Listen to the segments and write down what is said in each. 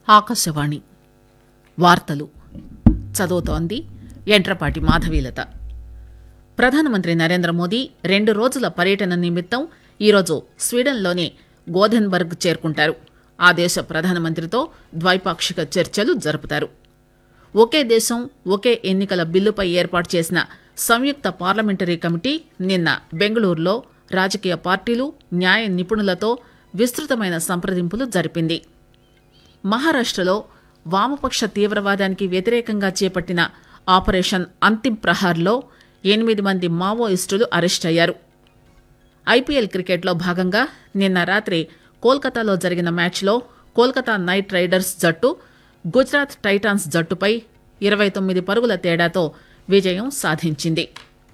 ఆకాశవాణి వార్తలు చదువుతోంది ఎంట్రపాటి మాధవీలత ప్రధానమంత్రి నరేంద్ర మోదీ రెండు రోజుల పర్యటన నిమిత్తం ఈరోజు స్వీడన్లోని గోధెన్బర్గ్ చేరుకుంటారు ఆ దేశ ప్రధానమంత్రితో ద్వైపాక్షిక చర్చలు జరుపుతారు ఒకే దేశం ఒకే ఎన్నికల బిల్లుపై ఏర్పాటు చేసిన సంయుక్త పార్లమెంటరీ కమిటీ నిన్న బెంగళూరులో రాజకీయ పార్టీలు న్యాయ నిపుణులతో విస్తృతమైన సంప్రదింపులు జరిపింది మహారాష్టలో వామపక్ష తీవ్రవాదానికి వ్యతిరేకంగా చేపట్టిన ఆపరేషన్ అంతిమ్ ప్రహార్లో ఎనిమిది మంది మావోయిస్టులు అరెస్ట్ అయ్యారు ఐపీఎల్ క్రికెట్లో భాగంగా నిన్న రాత్రి కోల్కతాలో జరిగిన మ్యాచ్లో కోల్కతా నైట్ రైడర్స్ జట్టు గుజరాత్ టైటాన్స్ జట్టుపై ఇరవై తొమ్మిది పరుగుల తేడాతో విజయం సాధించింది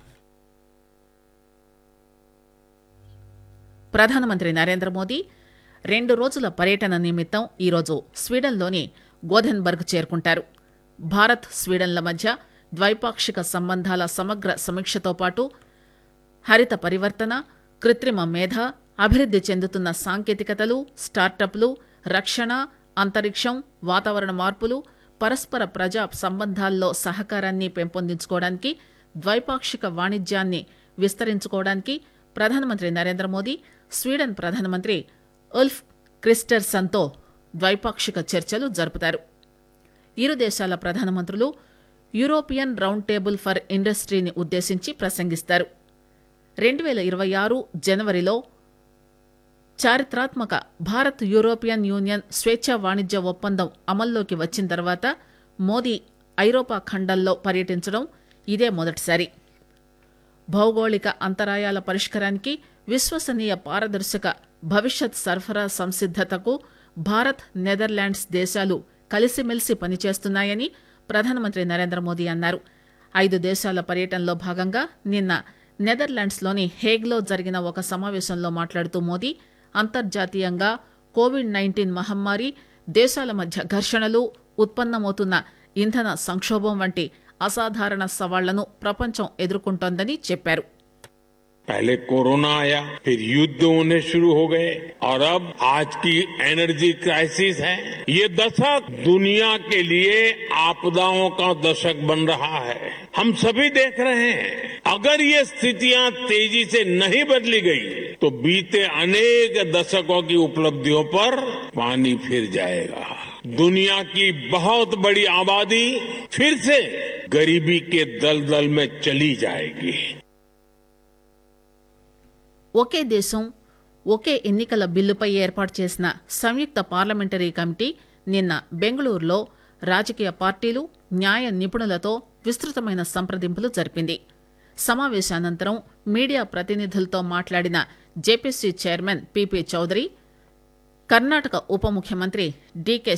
ప్రధానమంత్రి నరేంద్ర మోదీ రెండు రోజుల పర్యటన నిమిత్తం ఈరోజు స్వీడన్లోని గోధెన్బర్గ్ చేరుకుంటారు భారత్ స్వీడన్ల మధ్య ద్వైపాక్షిక సంబంధాల సమగ్ర సమీక్షతో పాటు హరిత పరివర్తన కృత్రిమ మేధ అభివృద్ది చెందుతున్న సాంకేతికతలు స్టార్టప్లు రక్షణ అంతరిక్షం వాతావరణ మార్పులు పరస్పర ప్రజా సంబంధాల్లో సహకారాన్ని పెంపొందించుకోవడానికి ద్వైపాక్షిక వాణిజ్యాన్ని విస్తరించుకోవడానికి ప్రధానమంత్రి నరేంద్ర మోదీ స్వీడన్ ప్రధానమంత్రి ఉల్ఫ్ క్రిస్టర్సన్తో ద్వైపాక్షిక చర్చలు జరుపుతారు ఇరు దేశాల ప్రధానమంత్రులు యూరోపియన్ రౌండ్ టేబుల్ ఫర్ ఇండస్ట్రీని ఉద్దేశించి ప్రసంగిస్తారు రెండు వేల ఇరవై ఆరు జనవరిలో చారిత్రాత్మక భారత్ యూరోపియన్ యూనియన్ స్వేచ్ఛా వాణిజ్య ఒప్పందం అమల్లోకి వచ్చిన తర్వాత మోదీ ఐరోపా ఖండంలో పర్యటించడం ఇదే మొదటిసారి భౌగోళిక అంతరాయాల పరిష్కారానికి విశ్వసనీయ పారదర్శక భవిష్యత్ సరఫరా సంసిద్దతకు భారత్ నెదర్లాండ్స్ దేశాలు కలిసిమెలిసి పనిచేస్తున్నాయని ప్రధానమంత్రి నరేంద్ర మోదీ అన్నారు ఐదు దేశాల పర్యటనలో భాగంగా నిన్న నెదర్లాండ్స్లోని హేగ్లో జరిగిన ఒక సమావేశంలో మాట్లాడుతూ మోదీ అంతర్జాతీయంగా కోవిడ్ నైన్టీన్ మహమ్మారి దేశాల మధ్య ఘర్షణలు ఉత్పన్నమవుతున్న ఇంధన సంక్షోభం వంటి అసాధారణ సవాళ్లను ప్రపంచం ఎదుర్కొంటోందని చెప్పారు पहले कोरोना आया फिर युद्ध होने शुरू हो गए और अब आज की एनर्जी क्राइसिस है ये दशक दुनिया के लिए आपदाओं का दशक बन रहा है हम सभी देख रहे हैं अगर ये स्थितियां तेजी से नहीं बदली गई तो बीते अनेक दशकों की उपलब्धियों पर पानी फिर जाएगा दुनिया की बहुत बड़ी आबादी फिर से गरीबी के दलदल में चली जाएगी ఒకే దేశం ఒకే ఎన్నికల బిల్లుపై ఏర్పాటు చేసిన సంయుక్త పార్లమెంటరీ కమిటీ నిన్న బెంగళూరులో రాజకీయ పార్టీలు న్యాయ నిపుణులతో విస్తృతమైన సంప్రదింపులు జరిపింది సమావేశానంతరం మీడియా ప్రతినిధులతో మాట్లాడిన J P C chairman P P Chaudhary Karnataka ఉప ముఖ్యమంత్రి డీకే